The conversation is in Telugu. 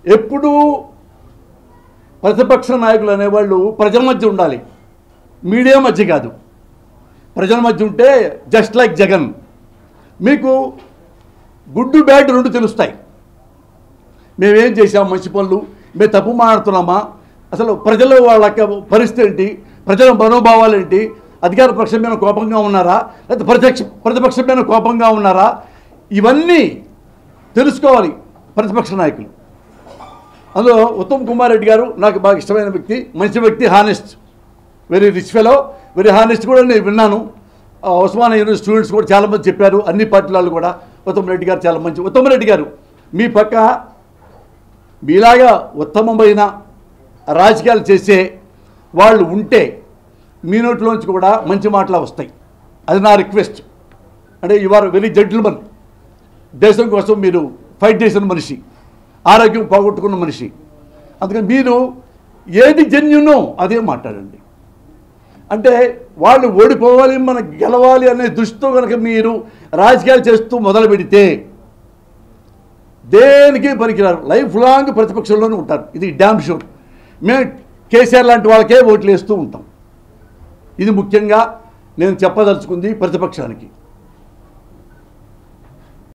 ఎప్పుడూ ప్రతిపక్ష నాయకులు అనేవాళ్ళు ప్రజల మధ్య ఉండాలి మీడియా మధ్య కాదు ప్రజల మధ్య ఉంటే జస్ట్ లైక్ జగన్ మీకు గుడ్డు బ్యాడ్ రెండు తెలుస్తాయి మేమేం చేసాం మంచి పనులు మేము తప్పు మాట్లాడుతున్నామా అసలు ప్రజల వాళ్ళ యొక్క పరిస్థితి ఏంటి ప్రజల మనోభావాలు ఏంటి అధికార పక్షం మీద కోపంగా ఉన్నారా లేకపోతే ప్రతిపక్ష ప్రతిపక్షం మీద కోపంగా ఉన్నారా ఇవన్నీ తెలుసుకోవాలి ప్రతిపక్ష నాయకులు అందులో ఉత్తమ్ కుమార్ రెడ్డి గారు నాకు బాగా ఇష్టమైన వ్యక్తి మంచి వ్యక్తి honest very rich fellow very honest కూడా నేను విన్నాను ఆ, ఉస్మానియా యూనివర్సిటీ స్టూడెంట్స్ కూడా చాలామంది చెప్పారు అన్ని పార్టీల వాళ్ళు కూడా ఉత్తమ్ రెడ్డి గారు చాలా మంచి ఉత్తమ్ రెడ్డి గారు మీ పక్క మీలాగా ఉత్తమమైన రాజకీయాలు చేసే వాళ్ళు ఉంటే మీ నోట్లోంచి కూడా మంచి మాటలు వస్తాయి అది నా రిక్వెస్ట్ అంటే యు ఆర్ వెరీ జెంటిల్మన్ దేశం కోసం మీరు ఫైట్ చేసిన మనిషి ఆరోగ్యం పోగొట్టుకున్న మనిషి అందుకని మీరు ఏది జెన్యునో అదే మాట్లాడండి అంటే వాళ్ళు ఓడిపోవాలి మనం గెలవాలి అనే దృష్టితో కనుక మీరు రాజకీయాలు చేస్తూ మొదలు పెడితే దేనికి పనికిరారు లైఫ్ లాంగ్ ప్రతిపక్షంలోనే ఉంటారు ఇది డ్యామ్ షూర్ మేము కేసీఆర్ లాంటి వాళ్ళకే ఓట్లు వేస్తూ ఉంటాం ఇది ముఖ్యంగా నేను చెప్పదలుచుకుంది ప్రతిపక్షానికి